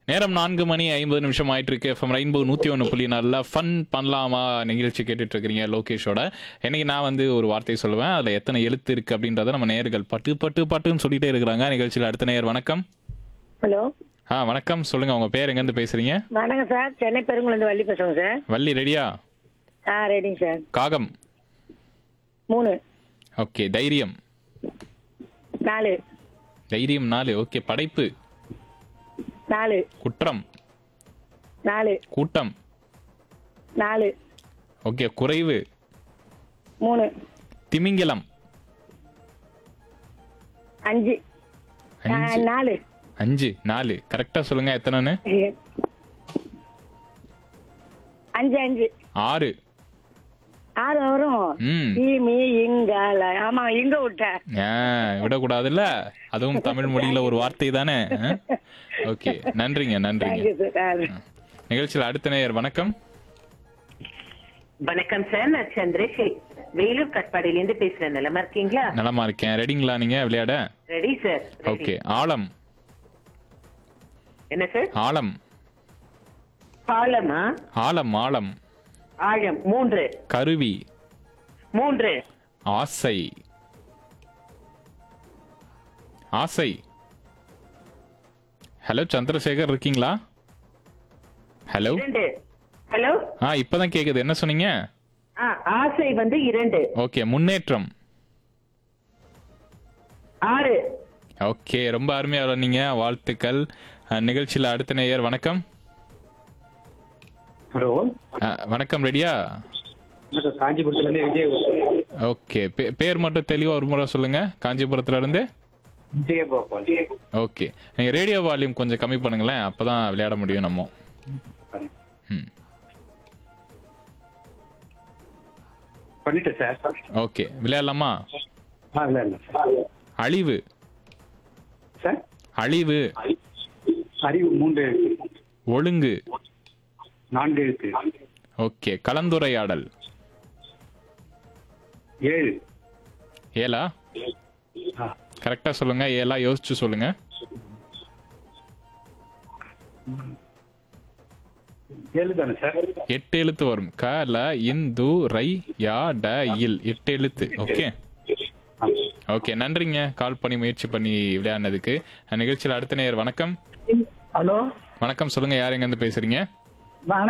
நேரம் நான்கு மணி ஐம்பது நிமிஷம் ஆயிட்டு இருக்கு எஃப்எம் ரெயின்போ நூத்தி ஒன்று புள்ளி நல்லா ஃபன் பண்ணலாமா நிகழ்ச்சி கேட்டுட்டு இருக்கிறீங்க லோகேஷோட இன்னைக்கு நான் வந்து ஒரு வார்த்தை சொல்லுவேன் அதுல எத்தனை எழுத்து இருக்கு அப்படின்றத நம்ம நேர்கள் பட்டு பட்டு பட்டுன்னு சொல்லிட்டே இருக்கிறாங்க நிகழ்ச்சியில் அடுத்த நேயர் வணக்கம் ஹலோ ஆ வணக்கம் சொல்லுங்க உங்க பேர் எங்கேருந்து பேசுறீங்க வணக்கம் சார் சென்னை பெருங்குளந்து வள்ளி பேசுறோங்க சார் வள்ளி ரெடியா ஆ ரெடிங்க சார் காகம் மூணு ஓகே தைரியம் நாலு தைரியம் நாலு ஓகே படைப்பு நாலு குற்றம் நாலு கூட்டம் நாலு ஓகே குறைவு மூணு திமிங்கலம் அஞ்சு ஆ, அஞ்சு நாலு அஞ்சு நாலு கரெக்டா சொல்லுங்க எத்தனைன்னு அஞ்சு அஞ்சு ஆறு ஆறு வரும் ம் ஈ மீ இங்கால ஆமா இங்க விட்டேன் ஆ, விடக்கூடாதுல்ல அதுவும் தமிழ் மொழியில ஒரு வார்த்தை தானே ஓகே நன்றிங்க நன்றிங்க தேங்க்யூ சார் நிகழ்ச்சியில் அடுத்த நேயர் வணக்கம் வணக்கம் சார் நான் சந்திரசேக் வேலூர் கட்பாடியில இருந்து பேசுறேன் நிலமா இருக்கீங்களா நலமா இருக்கேன் ரெடிங்களா நீங்க விளையாட ரெடி சார் ஓகே ஆழம் என்ன சார் ஆழம் பாலமா ஆழம் ஆழம் ஆழம் மூன்று கருவி மூன்று ஆசை ஆசை ஹலோ சந்திரசேகர் இருக்கீங்களா ஹலோ இரண்டு ஹலோ ஆ இப்பதான் கேக்குது என்ன சொன்னீங்க ஆ ஆசை வந்து இரண்டு ஓகே முன்னேற்றம் ஆறு ஓகே ரொம்ப அருமையா விளையாடுனீங்க வாழ்த்துக்கள் அஹ், நிகழ்ச்சியில அடுத்த நேயர் வணக்கம் ஹலோ அஹ், வணக்கம் ரெடியா வணக்கம் காஞ்சிபுரத்துல இருந்து விஜய் ஓகே பே- பேர் மட்டும் தெளிவா ஒரு முறை சொல்லுங்க காஞ்சிபுரத்துல இருந்து விஜயகோபால் ஓகே நீங்க ரேடியோ வால்யூம் கொஞ்சம் கம்மி பண்ணுங்களேன் அப்பதான் விளையாட முடியும் நம்ம ம் பண்ணிட்டேன் சார் ஓகே விளையாடலாமா ஆ இல்லை இல்லை அழிவு சார் அழிவு அறிவு மூன்று எழுத்து ஒழுங்கு நான்கு எழுத்து ஓகே கலந்துரையாடல் ஏழு ஏலா ஆ கரெக்டா சொல்லுங்க ஏலா யோசிச்சு சொல்லுங்க ஏழு தானே சார் எட்டு எழுத்து வரும் க ல இந்து ரை யா ட இல் எட்டு எழுத்து ஓகே ஆ. ஓகே நன்றிங்க கால் பண்ணி முயற்சி பண்ணி விளையாடினதுக்கு நிகழ்ச்சியில் அடுத்த நேயர் வணக்கம் ஹலோ வணக்கம் சொல்லுங்க யார் எங்க இருந்து பேசுறீங்க